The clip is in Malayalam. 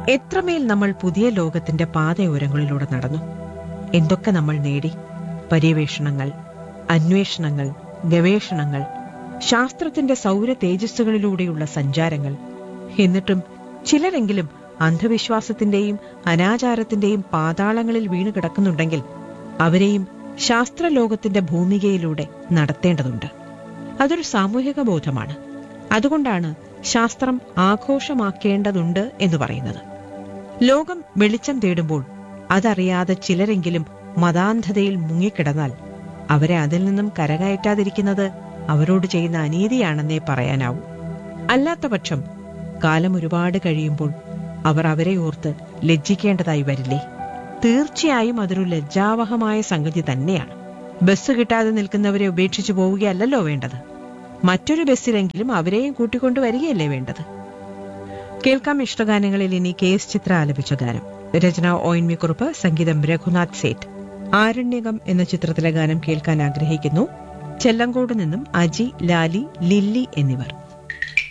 എത്രമേൽ നമ്മൾ പുതിയ ലോകത്തിന്റെ പാതയോരങ്ങളിലൂടെ നടന്നു എന്തൊക്കെ നമ്മൾ നേടി പര്യവേഷണങ്ങൾ അന്വേഷണങ്ങൾ ഗവേഷണങ്ങൾ ശാസ്ത്രത്തിന്റെ സൗര തേജസ്സുകളിലൂടെയുള്ള സഞ്ചാരങ്ങൾ എന്നിട്ടും ചിലരെങ്കിലും അന്ധവിശ്വാസത്തിന്റെയും അനാചാരത്തിന്റെയും പാതാളങ്ങളിൽ വീണു കിടക്കുന്നുണ്ടെങ്കിൽ അവരെയും ശാസ്ത്രലോകത്തിന്റെ ഭൂമികയിലൂടെ നടത്തേണ്ടതുണ്ട് അതൊരു സാമൂഹിക ബോധമാണ് അതുകൊണ്ടാണ് ശാസ്ത്രം ആഘോഷമാക്കേണ്ടതുണ്ട് എന്ന് പറയുന്നത് ലോകം വെളിച്ചം തേടുമ്പോൾ അതറിയാതെ ചിലരെങ്കിലും മതാന്ധതയിൽ മുങ്ങിക്കിടന്നാൽ അവരെ അതിൽ നിന്നും കരകയറ്റാതിരിക്കുന്നത് അവരോട് ചെയ്യുന്ന അനീതിയാണെന്നേ പറയാനാവൂ അല്ലാത്തപക്ഷം കാലം ഒരുപാട് കഴിയുമ്പോൾ അവർ അവരെ ഓർത്ത് ലജ്ജിക്കേണ്ടതായി വരില്ലേ തീർച്ചയായും അതൊരു ലജ്ജാവഹമായ സംഗതി തന്നെയാണ് ബസ് കിട്ടാതെ നിൽക്കുന്നവരെ ഉപേക്ഷിച്ചു പോവുകയല്ലല്ലോ വേണ്ടത് മറ്റൊരു ബസ്സിലെങ്കിലും അവരെയും കൂട്ടിക്കൊണ്ടു വരികയല്ലേ വേണ്ടത് കേൾക്കാം ഇഷ്ടഗാനങ്ങളിൽ ഇനി കെ എസ് ചിത്ര ആലപിച്ച ഗാനം രചന ഓയിൻമി കുറുപ്പ് സംഗീതം രഘുനാഥ് സേറ്റ് ആരണ്യകം എന്ന ചിത്രത്തിലെ ഗാനം കേൾക്കാൻ ആഗ്രഹിക്കുന്നു ചെല്ലങ്കോട് നിന്നും അജി ലാലി ലില്ലി എന്നിവർ